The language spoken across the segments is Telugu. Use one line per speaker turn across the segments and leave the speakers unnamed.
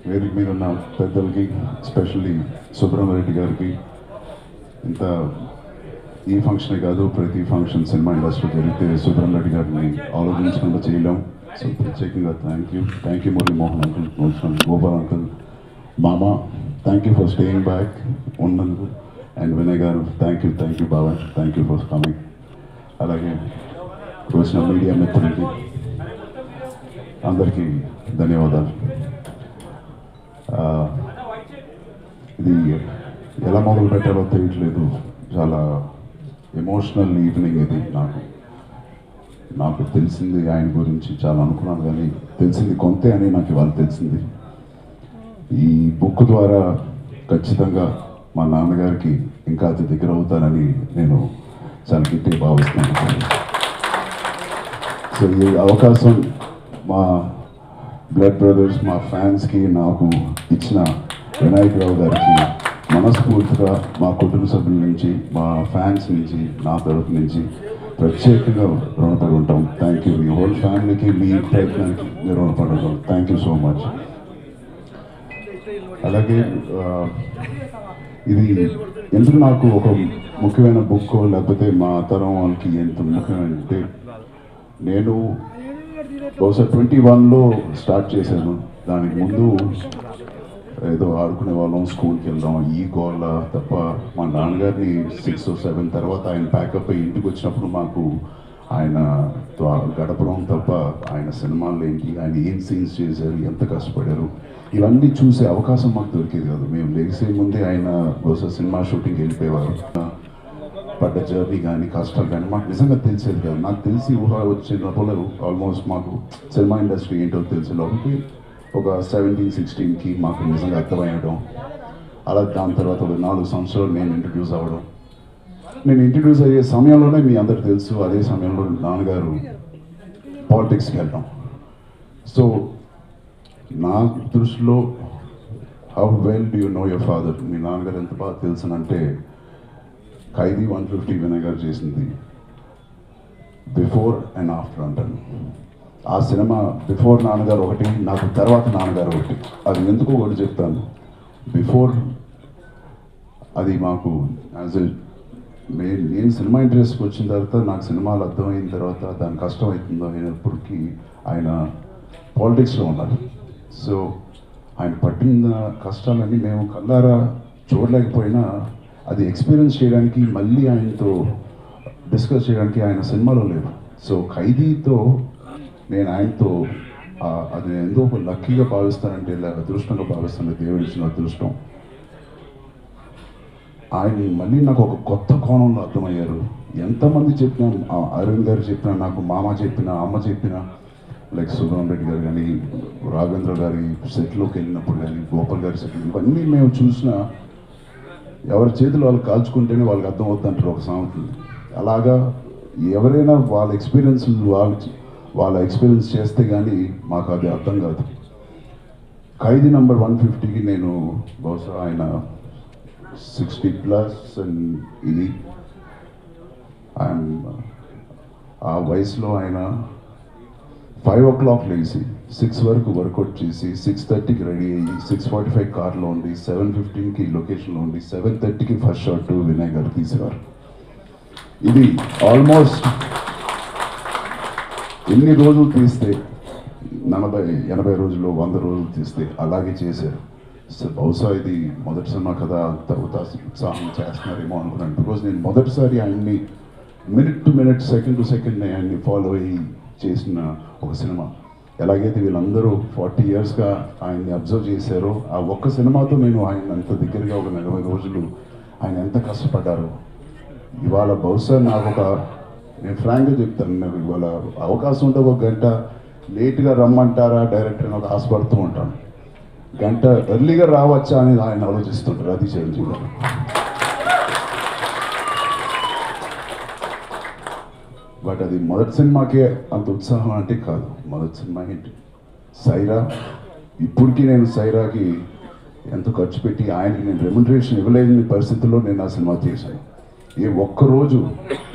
వేదిక మీద ఉన్న పెద్దలకి ఎస్పెషల్లీ సుబ్రహ్మరెడ్డి గారికి ఇంత ఈ ఫంక్షనే కాదు ప్రతి ఫంక్షన్ సినిమా ఇండస్ట్రీ జరిగితే సుబ్రహ్మరెడ్డి గారిని ఆలోచించకుండా చేయలేం సో ప్రత్యేకంగా thank you thank you Murali Mohan uncle వచ్చిన గోపాల్ అంకుల్ మామ thank you for staying back ఉన్నందుకు అండ్ వినయ్ గారు thank you thank you Baba thank you for coming అలాగే వచ్చిన మీడియా మిత్రులకి అందరికీ ధన్యవాదాలు ఆ, ఇది ఎలా మొదలు పెట్టాలో తెలియట్లేదు చాలా ఎమోషనల్ ఈవినింగ్ ఇది నాకు నాకు తెలిసింది ఆయన గురించి చాలా అనుకున్నాను కానీ తెలిసింది కొంతే అని నాకు ఇవాళ తెలిసింది ఈ బుక్ ద్వారా ఖచ్చితంగా మా నాన్నగారికి ఇంకా అతి దగ్గర అవుతానని నేను చాలా గట్టిగా భావిస్తున్నాను సో ఈ అవకాశం మా బ్లడ్ బ్రదర్స్ మా ఫ్యాన్స్కి నాకు ఇచ్చిన వినాయకరావు గారికి మనస్ఫూర్తిగా మా కుటుంబ సభ్యుల నుంచి మా ఫ్యాన్స్ నుంచి నా తరఫు నుంచి ప్రత్యేకంగా రుణపడి ఉంటాం థ్యాంక్ యూ మీ హోల్ ఫ్యామిలీకి మీ ప్రయత్నానికి మీరు రుణపడి ఉంటాం థ్యాంక్ యూ సో మచ్ అలాగే ఆ, ఇది ఎందుకు నాకు ఒక ముఖ్యమైన బుక్ లేకపోతే మా తరం వాళ్ళకి ఎంత ముఖ్యమైన అంటే నేను బహుశా ట్వంటీ వన్లో స్టార్ట్ చేశాను దానికి ముందు ఏదో ఆడుకునే వాళ్ళం స్కూల్కి వెళ్దాం ఈ గోళ్ళ తప్ప మా నాన్నగారిని సిక్స్ సెవెన్ తర్వాత ఆయన ప్యాకప్ అయ్యి ఇంటికి వచ్చినప్పుడు మాకు ఆయన తో గడపడం తప్ప ఆయన సినిమాలు ఏంటి ఆయన ఏం సీన్స్ చేశారు ఎంత కష్టపడారు ఇవన్నీ చూసే అవకాశం మాకు దొరికేది కాదు మేము లేసే ముందే ఆయన బహుశా సినిమా షూటింగ్ వెళ్ళిపోయేవారు పడ్డ జర్నీ కానీ కష్టాలు కానీ మాకు నిజంగా తెలిసేది కాదు నాకు తెలిసి ఊహ వచ్చినప్పుడు ఆల్మోస్ట్ మాకు సినిమా ఇండస్ట్రీ ఏంటో తెలిసే లోపలికి ఒక సెవెంటీన్ సిక్స్టీన్కి మాకు నిజంగా అర్థమయ్యడం అలా దాని తర్వాత ఒక నాలుగు సంవత్సరాలు నేను ఇంట్రడ్యూస్ అవ్వడం నేను ఇంట్రడ్యూస్ అయ్యే సమయంలోనే మీ అందరికి తెలుసు అదే సమయంలో నాన్నగారు పాలిటిక్స్కి వెళ్ళడం సో నా దృష్టిలో how well do you know your father మీ నాన్నగారు ఎంత బాగా తెలుసునంటే ఖైదీ వన్ ఫిఫ్టీ వినయ్ గారు చేసింది బిఫోర్ అండ్ ఆఫ్టర్ అంటాను ఆ సినిమా బిఫోర్ నాన్నగారు ఒకటి నాకు తర్వాత నాన్నగారు ఒకటి అది ఎందుకు ఒకటి చెప్తాను బిఫోర్ అది మాకు యాజ్ ఎ నేను నేను సినిమా ఇంట్రెస్ట్కి వచ్చిన తర్వాత నాకు సినిమాలు అర్థమైన తర్వాత దాని కష్టం అవుతుందో అయినప్పటికీ ఆయన పాలిటిక్స్లో ఉన్నారు సో ఆయన పట్టిన కష్టాలన్నీ మేము కల్లారా చూడలేకపోయినా అది ఎక్స్పీరియన్స్ చేయడానికి మళ్ళీ ఆయనతో డిస్కస్ చేయడానికి ఆయన సినిమాలో లేవు సో ఖైదీతో నేను ఆయనతో ఆ, అది నేను ఎందుకు ఒక లక్కీగా భావిస్తానంటే ఇలా అదృష్టంగా భావిస్తాను దేవుడు ఇచ్చిన అదృష్టం ఆయన మళ్ళీ నాకు ఒక కొత్త కోణంలో అర్థమయ్యారు ఎంతమంది చెప్పినా ఆ అరవింద్ గారు చెప్పినా నాకు మామ చెప్పిన అమ్మ చెప్పిన లైక్ సుబ్రహ్మ రెడ్డి గారు కానీ రాఘవేంద్ర గారి సెట్లోకి వెళ్ళినప్పుడు కానీ గోపాల్ గారి సెట్లు ఇవన్నీ మేము చూసిన ఎవరి చేతులు వాళ్ళు కాల్చుకుంటేనే వాళ్ళకి అర్థం అవుతుంటారు ఒక సామెత ఉంది. అలాగా ఎవరైనా వాళ్ళ ఎక్స్పీరియన్స్ వాళ్ళ వాళ్ళ ఎక్స్పీరియన్స్ చేస్తే కానీ మాకు అది అర్థం కాదు ఖైదీ నంబర్ వన్ ఫిఫ్టీకి నేను బహుశా ఆయన సిక్స్టీ ప్లస్ అండ్ ఇది ఆయన ఆ వయసులో ఆయన ఫైవ్ ఓ క్లాక్ లేచి సిక్స్ వరకు వర్కౌట్ చేసి సిక్స్ థర్టీకి రెడీ అయ్యి సిక్స్ ఫార్టీ ఫైవ్ కార్లో ఉండి సెవెన్ ఫిఫ్టీన్కి లొకేషన్లో ఉండి సెవెన్ థర్టీకి ఫస్ట్ షాట్ వినయ్ గారు తీసేవారు ఇది ఆల్మోస్ట్ ఎన్ని రోజులు తీస్తే నలభై ఎనభై రోజులు వంద రోజులు తీస్తే అలాగే చేశారు సో బహుశా ఇది మొదటి సినిమా కదా అంత ఉత్సాహ ఉత్సాహం చేస్తున్నారేమో అనుకున్నాను బికాజ్ నేను మొదటిసారి ఆయన్ని minute to minute second to second ఆయన్ని ఫాలో అయ్యి చేసిన ఒక సినిమా ఎలాగైతే వీళ్ళందరూ ఫార్టీ ఇయర్స్గా ఆయన్ని అబ్జర్వ్ చేశారో ఆ ఒక్క సినిమాతో నేను ఆయన అంత దగ్గరగా ఒక నలభై రోజులు ఆయన ఎంత కష్టపడ్డారో ఇవాళ బహుశా నాకు ఒక నేను ఫ్రాంక్గా చెప్తాను నాకు ఇవాళ అవకాశం ఉంటే ఒక గంట లేట్గా రమ్మంటారా డైరెక్టర్ అని ఒక ఆశపడుతూ ఉంటాను గంట ఎర్లీగా రావచ్చా అని ఆయన ఆలోచిస్తుంటారు అది చిరంజీవి గారు బట్ అది మొదటి సినిమాకే అంత ఉత్సాహం అంటే కాదు మొదటి సినిమా ఏంటి సైరా ఇప్పటికీ నేను సైరాకి ఎంత ఖర్చు పెట్టి ఆయనకి నేను రెమ్యునరేషన్ ఇవ్వలేని పరిస్థితుల్లో నేను ఆ సినిమా చేశాను ఏ ఒక్కరోజు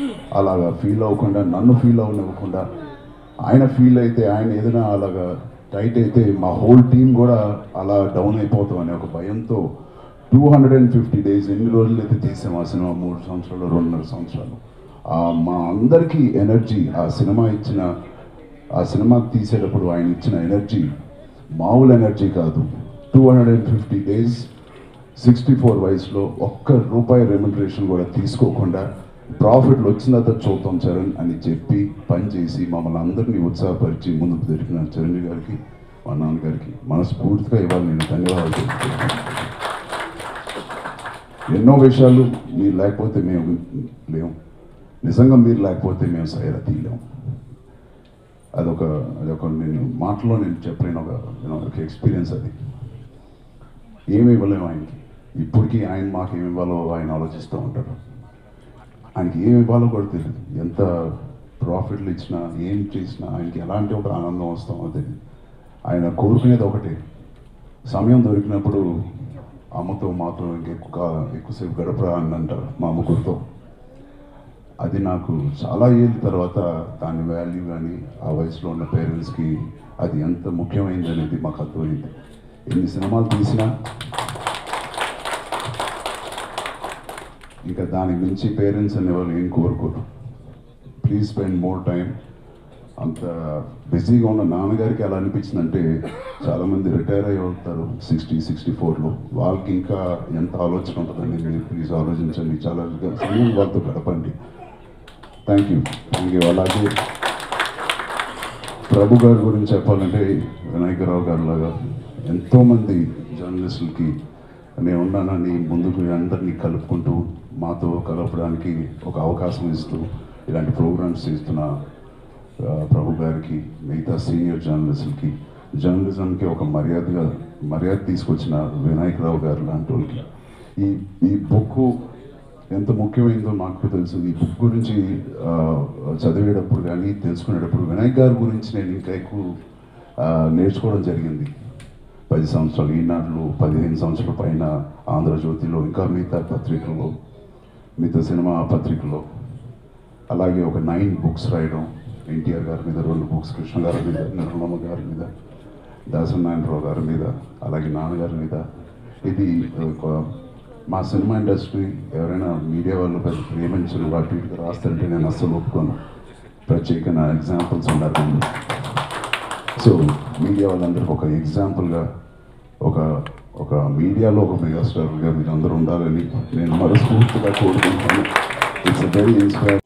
అలాగా ఫీల్ అవ్వకుండా నన్ను ఫీల్ అవ్వనివ్వకుండా ఆయన ఫీల్ అయితే ఆయన ఏదైనా అలాగా టైట్ అయితే మా హోల్ టీం కూడా అలా డౌన్ అయిపోతాం అనే ఒక భయంతో two hundred and fifty days ఎన్ని రోజులు అయితే తీసాం ఆ సినిమా మూడు సంవత్సరాలు రెండున్నర సంవత్సరాలు ఆ మా అందరికీ ఎనర్జీ ఆ సినిమా ఇచ్చిన ఆ సినిమా తీసేటప్పుడు ఆయన ఇచ్చిన ఎనర్జీ మామూలు ఎనర్జీ కాదు two hundred and fifty days sixty four వయసులో ఒక్క రూపాయి రెమ్యునరేషన్ కూడా తీసుకోకుండా ప్రాఫిట్లు వచ్చిన తర్వాత చూద్దాం చరణ్ అని చెప్పి పని చేసి మమ్మల్ని అందరినీ ఉత్సాహపరిచి ముందుకు దొరికిన చరణ్ గారికి మా నాన్నగారికి మనస్ఫూర్తిగా ఇవాళ నేను ధన్యవాదాలు తెలుపుతున్నాను ఎన్నో విషయాలు మీరు లేకపోతే మేము లేము నిజంగా మీరు లేకపోతే మేము సైరా తీయలేము అదొక అదొక నేను మాటలో నేను చెప్పలేను ఒక you know, ఒక ఎక్స్పీరియన్స్ అది ఏమి ఇవ్వలేము ఆయనకి ఇప్పటికీ ఆయన మాకు ఏమి ఇవ్వాలో ఆయన ఆలోచిస్తూ ఉంటారు ఆయనకి ఏమి ఇవ్వాలో కూడా తెలియదు ఎంత ప్రాఫిట్లు ఇచ్చినా ఏం చేసినా ఆయనకి ఎలాంటి ఒక ఆనందం వస్తామో తెలియదు ఆయన కోరుకునేది ఒకటే సమయం దొరికినప్పుడు అమ్మతో మాతో ఇంకెక్కువ ఎక్కువసేపు గడపరా అని అంటారు మా ముగ్గురితో అది నాకు చాలా ఏళ్ళ తర్వాత దాని వాల్యూ కానీ ఆ వయసులో ఉన్న పేరెంట్స్కి అది ఎంత ముఖ్యమైనది అనేది మాకు అర్థమైంది ఎన్ని సినిమాలు తీసినా ఇంకా దానికి మించి పేరెంట్స్ అనేవాళ్ళు ఏం కోరుకోరు ప్లీజ్ స్పెండ్ మోర్ టైం అంత బిజీగా ఉన్న నాన్నగారికి ఎలా అనిపించిందంటే చాలామంది రిటైర్ అయ్యి ఉంటారు సిక్స్టీ సిక్స్టీ ఫోర్లో వాళ్ళకి ఇంకా ఎంత ఆలోచన ఉంటుందండి మీరు ప్లీజ్ ఆలోచించండి చాలా సమయం వాళ్ళతో గడపండి థ్యాంక్ యూ థ్యాంక్ యూ అలాగే ప్రభు గారి గురించి చెప్పాలంటే వినాయకరావు గారు లాగా ఎంతోమంది జర్నలిస్టులకి నేను ఉన్నానని ముందుకు అందరినీ కలుపుకుంటూ మాతో కలపడానికి ఒక అవకాశం ఇస్తూ ఇలాంటి ప్రోగ్రామ్స్ చేస్తున్న ఆ, ప్రభు గారికి మిగతా సీనియర్ జర్నలిస్టులకి జర్నలిజంకి ఒక మర్యాదగా మర్యాద తీసుకొచ్చిన వినాయకరావు గారు లాంటి వాళ్ళకి ఈ ఈ బుక్ ఎంత ముఖ్యమైనదో నాకు తెలుసు ఈ బుక్ గురించి ఆ, చదివేటప్పుడు కానీ తెలుసుకునేటప్పుడు వినాయక్ గారి గురించి నేను ఇంకా ఎక్కువ ఆ, నేర్చుకోవడం జరిగింది పది సంవత్సరాలు ఈనాడులో పదిహేను సంవత్సరాల పైన ఆంధ్రజ్యోతిలో ఇంకా మిగతా పత్రికల్లో మిగతా సినిమా పత్రికలో అలాగే ఒక నైన్ బుక్స్ రాయడం ఎన్టీఆర్ గారి మీద రెండు బుక్స్ కృష్ణ గారి మీద నిర్మలమ్మ గారి మీద దాసనారాయణరావు గారి మీద అలాగే నాన్నగారి మీద ఇది ఒక మా సినిమా ఇండస్ట్రీ ఎవరైనా మీడియా వాళ్ళు పెద్ద ప్రేమించరు వాటి వీటికి రాస్తారంటే నేను అస్సలు ఒప్పుకోను ప్రత్యేకమైన ఎగ్జాంపుల్స్ ఉండాలి ముందు. సో మీడియా వాళ్ళందరికీ ఒక ఎగ్జాంపుల్గా ఒక ఒక మీడియాలో ఒక మెగాస్టార్గా మీరు అందరూ ఉండాలని నేను మనస్ఫూర్తిగా కోరుకుంటాను ఇట్స్ వెరీ ఇన్స్పైర్